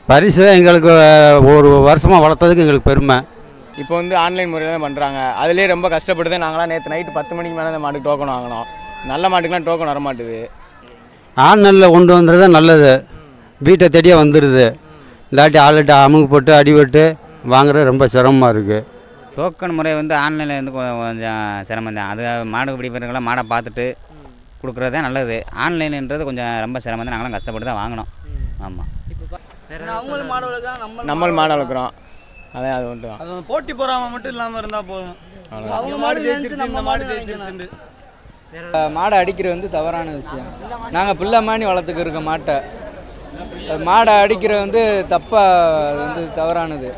பரிசு எங்களுக்கு ஒரு வருஷமாக வளர்த்ததுக்கு எங்களுக்கு பெருமை இப்போ வந்து ஆன்லைன் முறையில் தான் பண்ணுறாங்க அதுலேயே ரொம்ப கஷ்டப்பட்டு தான் நாங்களாம் நேற்று நைட்டு பத்து மணிக்கு மேலே அந்த மாட்டுக்கு டோக்கன் வாங்கினோம் நல்ல மாட்டுக்குலாம் டோக்கன் வர மாட்டுது ஆன்லைனில் கொண்டு வந்துறது நல்லது வீட்டை தேடியே வந்துடுது இல்லாட்டி ஆளுகிட்ட அமுக்கு போட்டு அடிபட்டு வாங்குறது ரொம்ப சிரமமாக இருக்குது டோக்கன் முறை வந்து ஆன்லைனில் வந்து கொ- கொஞ்சம் சிரமம் தான் அது மாடு பிடிப்பவர்களாம் மாடை பார்த்துட்டு கொடுக்குறது தான் நல்லது ஆன்லைன்ன்றது கொஞ்சம் ரொம்ப சிரமம் தான் நாங்களாம் கஷ்டப்பட்டு தான் வாங்கினோம் ஆமாம் அவங்களும் மாடு வளர்க்குறாங்க நம்ம நம்மள் மாடு வளர்க்குறோம் அதான் அது மட்டும் தான் அது போட்டி பொறாம மட்டும் இல்லாமல் இருந்தால் போதும் அவ்வளோதான் அவங்க மாடு ஜெயிச்சிருச்சு நம்ம மாடு ஜெயிச்சிருச்சு மாடை அடிக்கிறது வந்து தவறான விஷயம் நாங்கள் பிள்ளை மாணி வளர்த்துக்கு இருக்க மாட்டை அது மாடை அடிக்கிறது வந்து தப்பாக அது வந்து தவறானது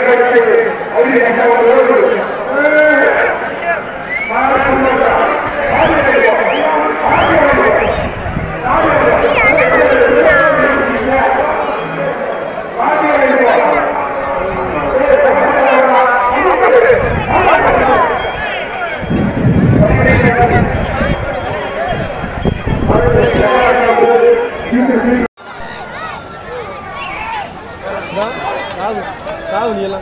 தெரியுது முடியலாம்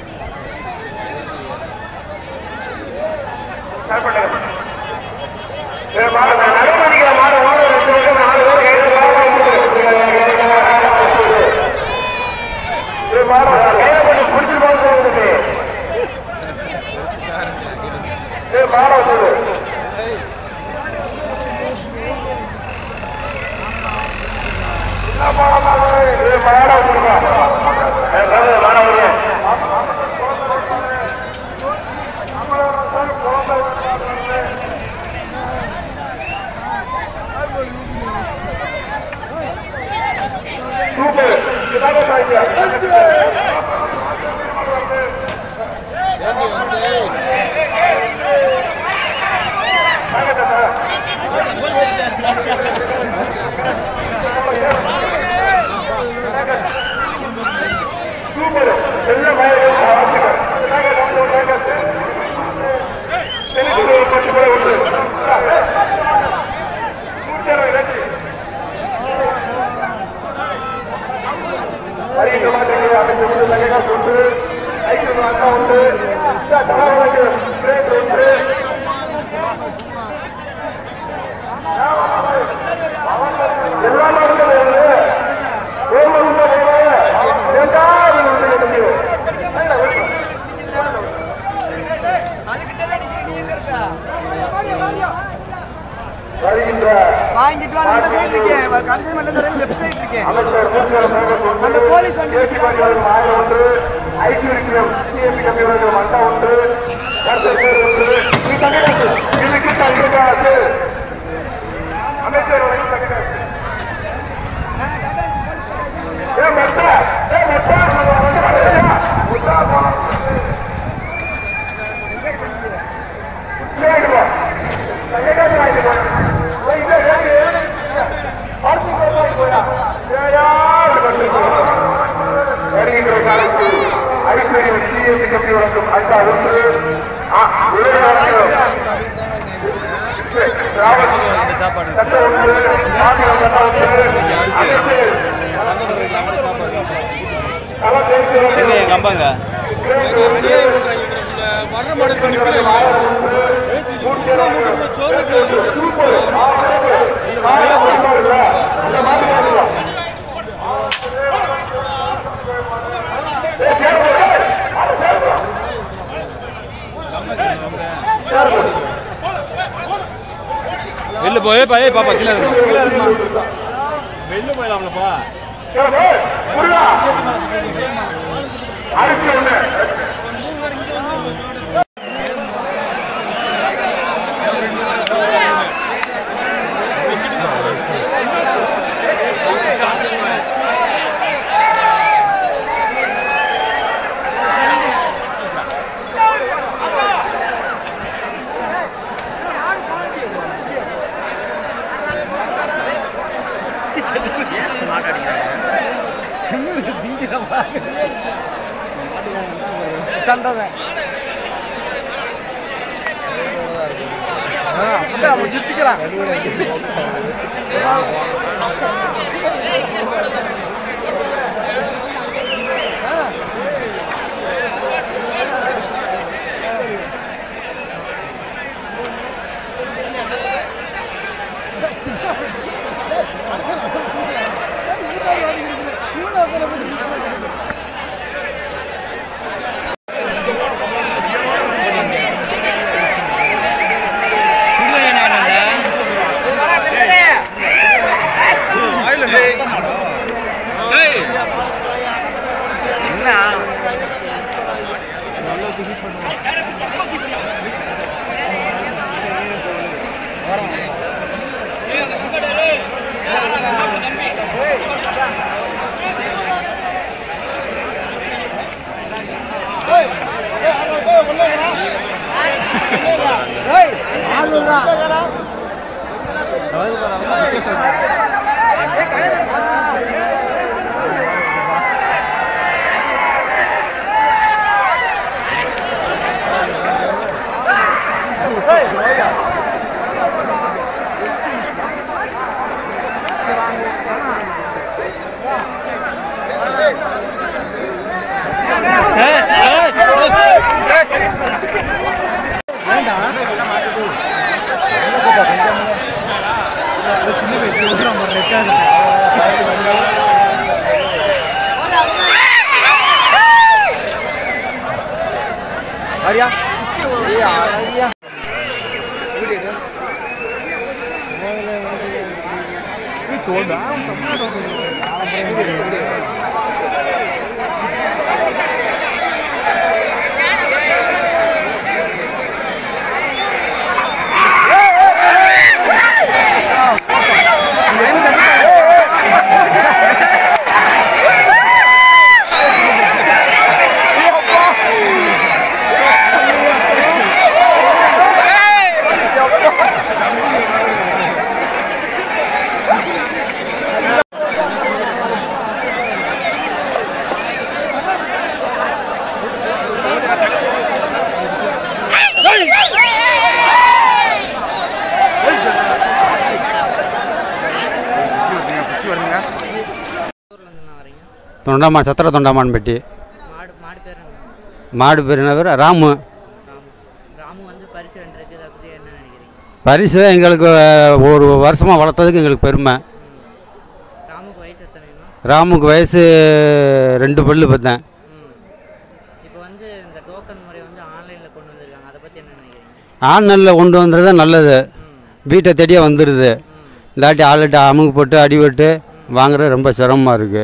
வாங்கிட்டு வா அந்த சைடு இருக்கேன் கடைசி மட்டும் இந்த லெஃப்ட் சைடு இருக்கேன் அந்த போலீஸ் வண்டி எங்க என் கம்பாங்க வெளில போய் பா ஏய் பாப்பா கீழே இருக்கு கீழே இருக்குமா வெளில போயிடலாம்லப்பா சண்டை தான் நம்ம சுத்திக்கலாம் ஏய் தொண்டாமான் சத்திர தொண்டாமான் பெட்டி மாடு மாடு பேர் என்ன? மாடு பேர் என்ன பேர் ராமு ராமு ராமு வந்து பரிசு வென்றிருக்கு அதை பற்றி என்ன நினைக்கிறீங்க பரிசு எங்களுக்கு ஒரு வருஷமாக வளர்த்ததுக்கு எங்களுக்கு பெருமை ராமுக்கு வயசு எத்தனைனா ராமுக்கு வயசு ரெண்டு பல்லு பார்த்தேன் இப்போ வந்து இந்த டோக்கன் முறை வந்து ஆன்லைனில் கொண்டு வந்திருக்காங்க அதை பற்றி என்ன நினைக்கிறீங்க ஆன்லைனில் கொண்டு வந்துறது நல்லது வீட்டை தேடியே வந்துடுது இல்லாட்டி ஆளுகிட்ட அமுக்கு போட்டு அடிபட்டு வாங்குறது ரொம்ப சிரமமாக இருக்குது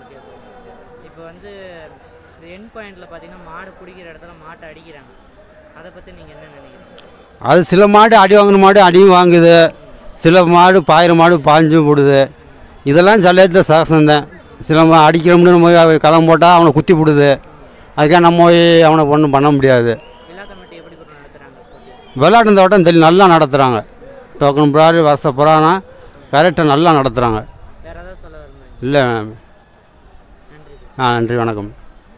இப்போ வந்து இந்த என் பாயிண்டில் பார்த்தீங்கன்னா மாடு பிடிக்கிற இடத்துல மாட்டை அடிக்கிறாங்க அதை பற்றி நீங்கள் என்ன நினைக்கிறீங்க அது சில மாடு அடி வாங்கின மாடு அடியும் வாங்குது சில மாடு பாயிரம் மாடு பாஞ்சும் போடுது இதெல்லாம் சல்லேட்டில் சாகசம்தான் சில மா அடிக்கிறோம்னு போய் அவன் களம் போட்டால் அவனை குத்தி போடுது அதுக்காக நம்ம போய் அவனை ஒன்றும் பண்ண முடியாது விழா கமிட்டி எப்படி கூட நடத்துகிறாங்க விளையாட்டு இந்த வட்டம் தெளி நல்லா நடத்துகிறாங்க டோக்கன் பிராடு வருஷ புறானா கரெக்டாக நல்லா நடத்துகிறாங்க வேறு ஏதாவது சொல்ல விரும்புறீங்க இல்லை நன்றி ஆ நன்றி வணக்கம்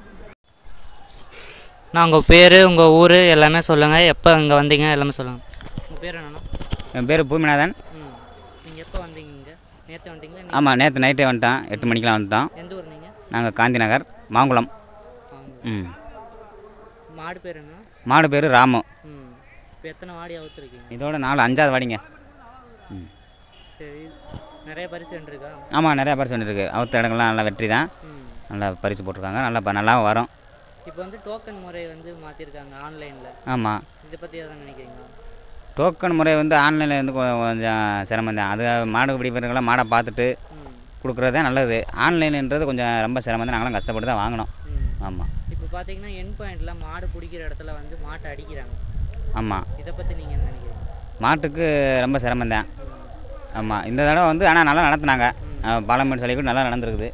நான் உங்கள் பேர் உங்கள் ஊர் எல்லாமே சொல்லுங்கள் எப்போ இங்கே வந்தீங்க எல்லாமே சொல்லுங்கள் உங்கள் பேர் என்னண்ணா என் பேர் பூமிநாதன் ம் நீங்கள் எப்போ வந்தீங்க இங்கே நேற்று வந்தீங்களா நீ- ஆமாம் நேற்று நைட்டே வந்துட்டோம் எட்டு மணிக்கெலாம் வந்துட்டோம் எந்த ஊர் நீங்கள் நாங்கள் காந்தி நகர் மாங்குளம் ம் மாடு பேர் என்ன மாடு பேர் ராமு ம் இப்போ எத்தனை வாடி அவுத்துருக்கீங்க இதோட நாலு அஞ்சாவது வாடிங்க ம் சரி நிறைய பரிசு வென்றிருக்கா ஆமாம் நிறையா பரிசு வந்துருக்கு அவுத்த இடங்கள்லாம் நல்லா வெற்றி தான் ம் நல்லா பரிசு போட்டிருக்காங்க நல்லா ப- நல்லாவும் வரும் இப்போ வந்து டோக்கன் முறை வந்து மாற்றிருக்காங்க ஆன்லைனில் ஆமாம் இதை பற்றி எதாவது நினைக்கிறீங்களா டோக்கன் முறை வந்து ஆன்லைனில் வந்து கொ- கொஞ்சம் சிரமம் தான் அது மாடு பிடிப்பவர்களாம் மாடை பார்த்துட்டு ம் கொடுக்குறது தான் நல்லது ஆன்லைன்ன்றது கொஞ்சம் ரொம்ப சிரமம் தான் நாங்களும் கஷ்டப்பட்டு தான் வாங்கினோம் ம் ஆமாம் இப்போ பார்த்தீங்கன்னா என் பாயிண்டில் மாடு பிடிக்கிற இடத்துல வந்து மாட்டை அடிக்கிறாங்க ஆமாம் இதை பற்றி நீங்கள் என்ன நினைக்கிறீங்க மாட்டுக்கு ரொம்ப சிரமம் தான் ஆமாம் இந்த தடவை வந்து ஆனால் நல்லா நடத்துனாங்க பாலமேடு சொல்லி கூட நல்லா நடந்துருக்குது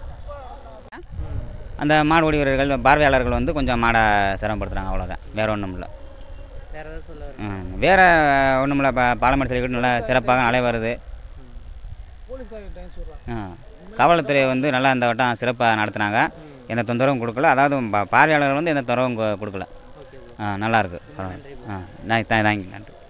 அந்த மாடு ஓடி வீரர்கள் பார்வையாளர்கள் வந்து கொஞ்சம் மாடை சிரமப்படுத்துகிறாங்க அவ்வளோதான் வேறு ஒன்றும் இல்லை வேறு ஏதாவது சொல்ல வரீங்க ம், வேறு ஒன்றும் இல்லை இப்போ பாலமேடு சொல்லி கூட நல்லா சிறப்பாக நலை வருது ஆ காவல்துறை வந்து நல்லா இந்த வட்டம் சிறப்பாக நடத்துனாங்க எந்த தொந்தரவும் கொடுக்கல அதாவது பா- பார்வையாளர்கள் வந்து எந்த தொந்தரவும் கு- கொடுக்கல ஆ நல்லாயிருக்கு பரவாயில்ல ஆ தேங்க் தேங்க்யூ நன்றி